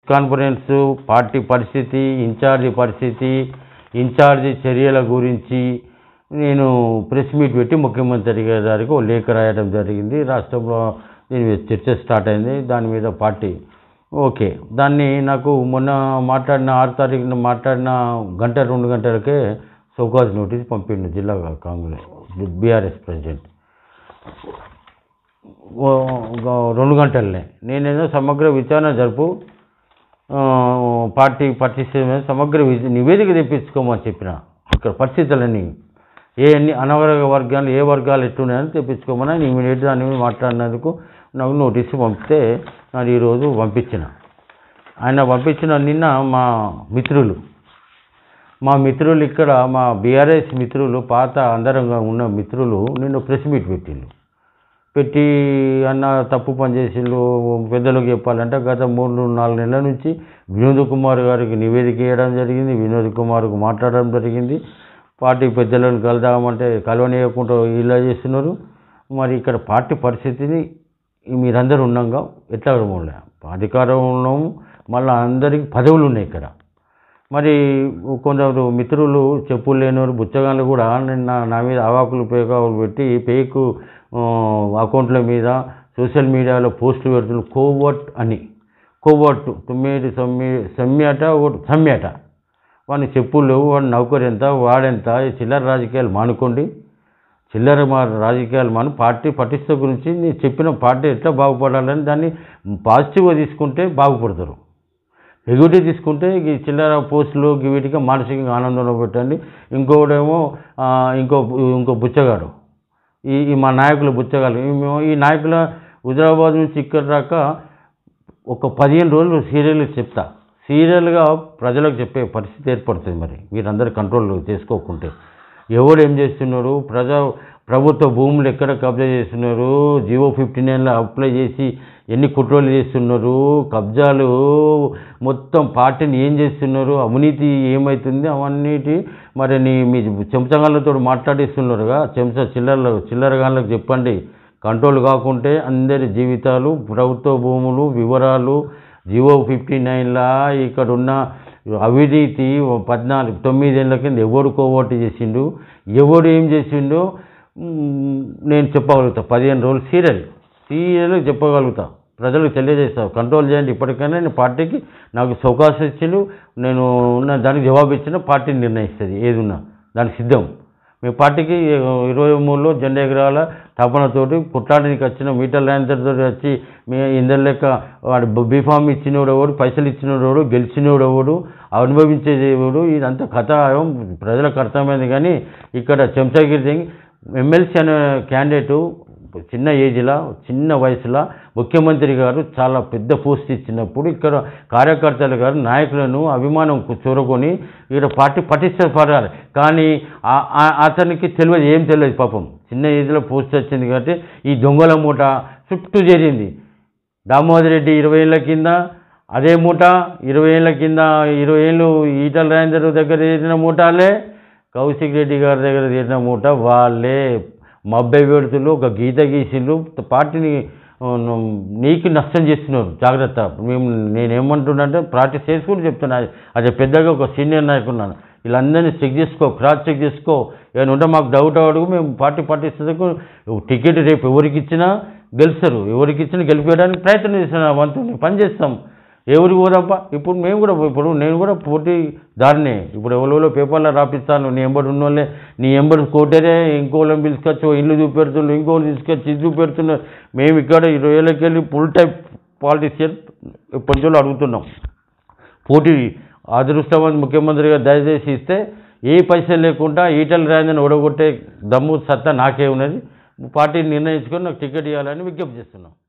conference party పరిస్థితి incharge పరిస్థితి incharge చర్యల గురించి నేను ప్రెస్ మీట్ పెట్టి ముఖ్యమంత్రి గారికి ఓ లేఖ రాయడం జరిగింది రాష్ట్రంలో దీని మీద చర్చ స్టార్ట్ అయింది దాని మీద పార్టీ ఓకే దాన్ని నాకు మొన్న మాట్లాడిన ఆరు తారీఖున మాట్లాడిన గంట రెండు గంటలకే సౌకాజ్ నోటీస్ పంపిండు జిల్లా కాంగ్రెస్ బీఆర్ఎస్ ప్రెసిడెంట్ ఓ ఒక రెండు గంటలనే నేనేదో సమగ్ర విచారణ జరుపు ఆ, పార్టీ పరిస్థితి మీద సమగ్ర వి- నివేదిక తెప్పించుకోమని చెప్పిన ఇక్కడ పరిస్థితులన్నీ ఏ అన్ని అనవరగ వర్గాలు ఏ వర్గాలు ఎట్టున్నాయని తెప్పించుకోమని ఆయన ఇమీడియట్ దాని మీద మాట్లాడినందుకు నాకు నోటీసు పంపితే అది ఈరోజు పంపించిన ఆయన పంపించిన నిన్న మా మిత్రులు మా మిత్రులు ఇక్కడ మా బీఆర్ఎస్ మిత్రులు పాత అందరంగా ఉన్న మిత్రులు నిన్ను ప్రెస్ మీట్ పెట్టిండు పెట్టి అన్న తప్పు పని చేసిండు పెద్దలకు చెప్పాలంటే గత మూడు నాలుగు నెలల నుంచి వినోద్ కుమార్ గారికి నివేదిక ఇవ్వడం జరిగింది వినోద్ కుమార్కు మాట్లాడడం జరిగింది పార్టీ పెద్దలను కలుదామంటే కలవనీయకుండా ఇలా చేస్తున్నారు మరి ఇక్కడ పార్టీ పరిస్థితిని మీరందరూ ఉన్నాగా ఎట్లా ఉండలే అధికారం ఉన్నాము మళ్ళీ అందరికి పదవులు ఉన్నాయి ఇక్కడ మరి కొందరు మిత్రులు చెప్పులు లేనివారు బుచ్చగాళ్ళు కూడా నిన్న నా మీద అవాకులు పేకాకులు పెట్టి పేకు ఆ, అకౌంట్ల మీద సోషల్ మీడియాలో పోస్టులు పెడుతున్నారు కోవట్ అని కోవట్ తొమ్మిది సమ్మి సమ్యట ఒకటి సమ్యట వాడిని చెప్పులు లేవు వాడి నౌకరు ఎంత వాడెంత ఈ చిల్లర రాజకీయాలు మానుకోండి చిల్లర మా రాజకీయాలు మాను పార్టీ పటిష్ట గురించి నేను చెప్పిన పార్టీ ఎట్లా బాగుపడాలని దాన్ని పాజిటివ్గా తీసుకుంటే బాగుపడతారు నెగిటివ్ తీసుకుంటే ఈ చిల్లర పోస్టులు ఈ వీటికి మానసికంగా ఆనందంలో పెట్టండి ఇంకోడేమో ఆ, ఇంకో ఇంకో బుచ్చగాడు ఈ ఈ మా నాయకుల బుచ్చగాడు ఈ మేము ఈ నాయకుల హుజరాబాద్ నుంచి ఇక్కడ దాకా ఒక పదిహేను రోజులు సీరియల్ చెప్తా సీరియల్గా ప్రజలకు చెప్పే పరిస్థితి ఏర్పడుతుంది మరి మీరందరూ కంట్రోల్ చేసుకోకుంటే ఎవడు ఏం చేస్తున్నారు ప్రజా ప్రభుత్వ భూములు ఎక్కడ కబ్జా చేస్తున్నారు జియో ఫిఫ్టీ నైన్లో అప్లై చేసి ఎన్ని కుట్రలు చేస్తున్నారు కబ్జాలు మొత్తం పార్టీని ఏం చేస్తున్నారు అవినీతి ఏమవుతుంది అవన్నిటి మరి నీ మీ చెంచగాళ్ళతో మాట్లాడిస్తున్నారుగా చెంచా చిల్లర చిల్లరగాళ్ళకి చెప్పండి కంట్రోల్ కాకుంటే అందరి జీవితాలు ప్రభుత్వ భూములు వివరాలు జియో ఫిఫ్టీ నైన్లా ఇక్కడ ఉన్న అవినీతి పద్నాలుగు తొమ్మిదేళ్ళ కింద ఎవడు కోవోటు చేసిండు ఎవడు ఏం చేసిండో మ్, నేను చెప్పగలుగుతా పదిహేను రోజులు సీరియల్ సీరియల్ చెప్పగలుగుతా ప్రజలకు తెలియజేస్తా కంట్రోల్ చేయండి ఇప్పటికైనా నేను పార్టీకి నాకు అవకాశం ఇచ్చిండు నేను ఉన్న దానికి జవాబు ఇచ్చిన పార్టీ నిర్ణయిస్తుంది ఏది ఉన్నా దానికి సిద్ధం మీ పార్టీకి ఇరవై మూడులో జెండా ఎగరాల తపనతోటి పుట్టాడానికి వచ్చిన మీటర్ ల్యాండర్తో వచ్చి మీ ఇందరి లెక్క వాడు బీఫామ్ ఇచ్చినోడు ఎవడు పైసలు ఇచ్చినోడు ఎవడు గెలిచినోడు ఎవడు అనుభవించేది ఎవడు ఇదంతా కథ ప్రజలకు అర్థమైంది కానీ ఇక్కడ చెంచాగిరి ఎమ్మెల్సీ అనే క్యాండిడేటు చిన్న ఏజ్లో చిన్న వయసులో ముఖ్యమంత్రి గారు చాలా పెద్ద పోస్ట్ ఇచ్చినప్పుడు ఇక్కడ కార్యకర్తలు గారు నాయకులను అభిమానం కు- చూరకొని ఇక్కడ పార్టీ పటిష్టపడాలి కానీ ఆ- ఆ- అతనికి తెలియదు ఏం తెలియదు పాపం చిన్న ఏజ్లో పోస్ట్ వచ్చింది కాబట్టి ఈ దొంగల మూట చుట్టూ చేరింది దామోదర్ రెడ్డి ఇరవై ఏళ్ళ కింద అదే మూట ఇరవై ఏళ్ళ కింద ఇరవై ఏళ్ళు ఈటల రాజేందర్ దగ్గర చేసిన మూటాలే కౌశిక్ రెడ్డి గారి దగ్గర చేసిన మూట వాళ్ళే మబ్బై పెడుతులు ఒక గీత గీసిండ్రు పార్టీని ఆ, నీకు నష్టం చేస్తున్నారు జాగ్రత్త మేము నేనేమంటున్నానంటే ప్రాక్టీస్ చేసుకుని చెప్తున్నా అదే పెద్దగా ఒక సీనియర్ నాయకున్నాను వీళ్ళందరినీ చెక్ చేసుకో క్రాస్ చెక్ చేసుకో ఏమైనా ఉంటే మాకు డౌట్ అడుగు మేము పార్టీ పార్టీస్కు టికెట్ రేపు ఎవరికి ఇచ్చినా గెలుస్తారు ఎవరికి ఇచ్చినా గెలిపేయడానికి ప్రయత్నం చేస్తున్నా వంతు నేను పని చేస్తాం ఎవరికి పోదాంపా ఇప్పుడు మేము కూడా ఇప్పుడు నేను కూడా పోటీ దారినే ఇప్పుడు ఎవరెవరో పేపర్లో రాపిస్తాను నీ ఎంబడి ఉన్నోళ్ళే నీ ఎంబడి కోటరే ఇంకోళ్ళని పిలుచుకొచ్చి ఓ ఇల్లు చూపెడుతుండ్రు ఇంకోళ్ళు తీసుకొచ్చి ఇది చూపెడుతున్నారు మేము ఇక్కడ ఇరవై ఏళ్ళకి వెళ్ళి ఫుల్ టైప్ పాలిటిషియన్ ఎప్పటి నుంచో అడుగుతున్నాం పోటీ అదృష్టవంత ముఖ్యమంత్రిగా దయచేసి ఇస్తే ఏ పైసలు లేకుండా ఈటల రాజని ఓడగొట్టే దమ్ము సత్తా నాకే ఉన్నది పార్టీ నిర్ణయించుకొని నాకు టికెట్ ఇవ్వాలని విజ్ఞప్తి చేస్తున్నాం